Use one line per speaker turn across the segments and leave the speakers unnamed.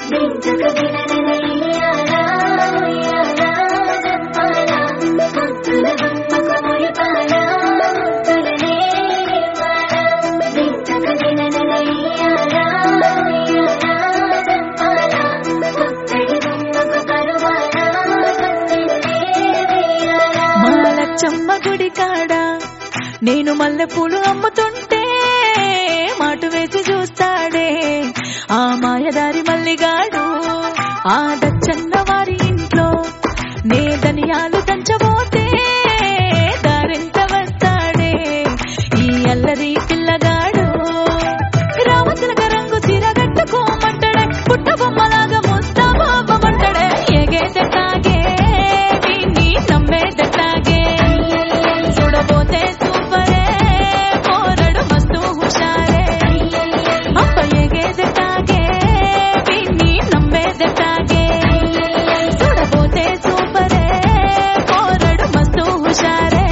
మా లచ్చమ్మ గుడి కాడ నేను మల్లెపూలు అమ్ముతుంటే మాటు వేసి చూస్తాడే ఆ మాయదారి మల్లిగాడు ఆ దచ్చన్న వారి ఇంట్లో నే ధనియాలు దంచబోతే దారింత వస్తాడే ఈ అల్లరి పిల్లగాడు రామచిలక రంగు చీర కట్టుకోమంటాడే పుట్ట బొమ్మలాగా ముస్తాబాబమంటాడే ఎగేదెట్టాగే విని నమ్మేదెట్టాగే చూడబోతే సూపరే పోరడు మస్తు హుషారే అప్ప ఎగేదెట్టాగే విని నమ్మేదెట్టాగే చూడబోతే సూపరే పోరడు మస్తు హుషారే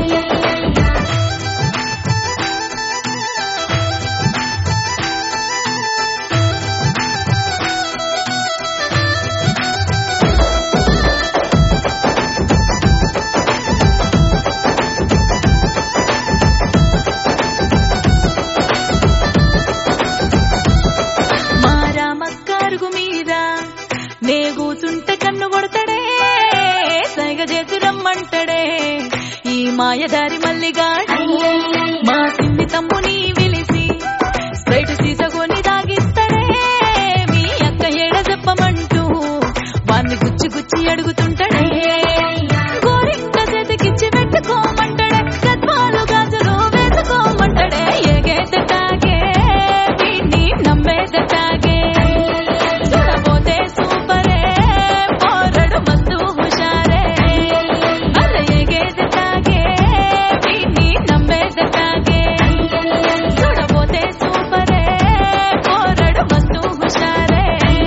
మా రామక్క అరుగు మీద నే కూచుంటే కన్ను కొడతాడే సైగ చేసి రమ్మంటాడే ఈ మాయదారి మల్లిగాడు మా సిన్ని తమ్ముని పిలిచి స్ప్రైట్ సీసకొని తాగిస్తాడే మీ అక్క ఏడ చెప్పమంటూ వాన్ని గుచ్చి గుచ్చి అడుగుతుంటాడే గోరింక చేతికిచ్చి పెట్టుకోమంటాడే గద్వాలు గాజులు వేసుకోమంటాడే ఎగేదటాగే విని నమ్మేదటాగే చూడబోతే సూపరే పోరడు మస్తు హుషారే అర ఎగేదటాగే విని నమ్మేదటాగే చూడబోతే సూపరే పోరడు మస్తు హుషారే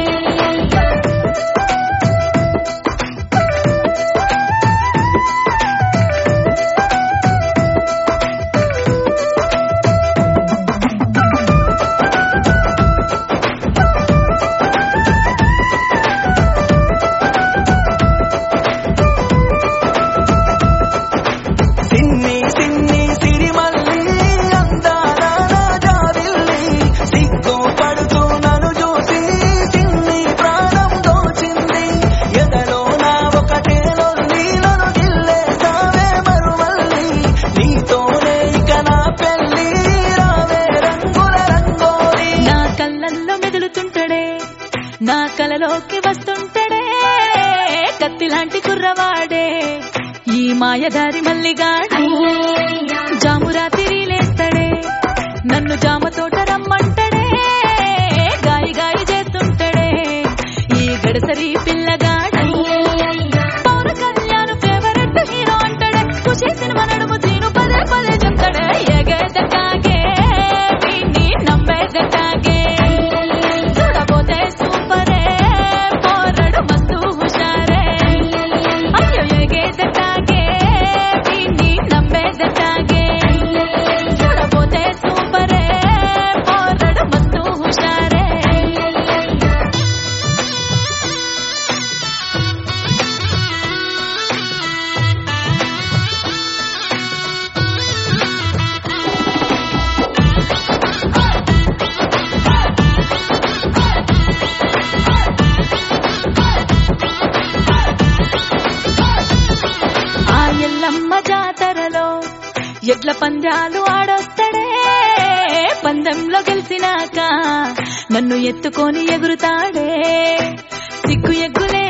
సిన్ని సిన్ని సిరిమల్లి అందాల రాజావిల్లి సిగ్గు పడుతూ నన్ను చూసి సిన్ని ప్రాణం దోచింది ఎదలో నా ఒకటే లొల్లి నన్ను గిల్లేసావే మరుమల్లి నీతోనే ఇక నా పెళ్ళి రావే రంగుల రంగోలి
నా కళ్ళల్లో మెదులుతుంటాడే నా కలలోకి వస్తుంటాడే కత్తిలాంటి కుర్రవాడే ఈ మాయదారి మల్లిగాడు జామురా తిరిలేస్తాడే నన్ను జామ తోట రమ్మంటాడే గాయి గాయి చేస్తుంటాడే ఈ గడసరి పిల్లగాడు పౌర కళ్యాణ్ ఫేవరెట్ హీరో అంటాడే ఖుషి సినిమా నడుము తీను పదే పదే చెప్తాడే ఎగేదటాగే విని నమ్మేదటాగే చూడబోతే సూపరే పోరడు మస్తు హుషారే అయ్యో ఎగేదటాగే విని నమ్మేదటాగే చూడబోతే సూపరే పోరడు మస్తు హుషారే ఆ ఎల్లమ్మ జాతరలో ఎడ్ల పందాలు ఆడొస్తాడే పందెంలో గెలిచినాక నన్ను ఎత్తుకొని ఎగురుతాడే సిగ్గు ఎగ్గులే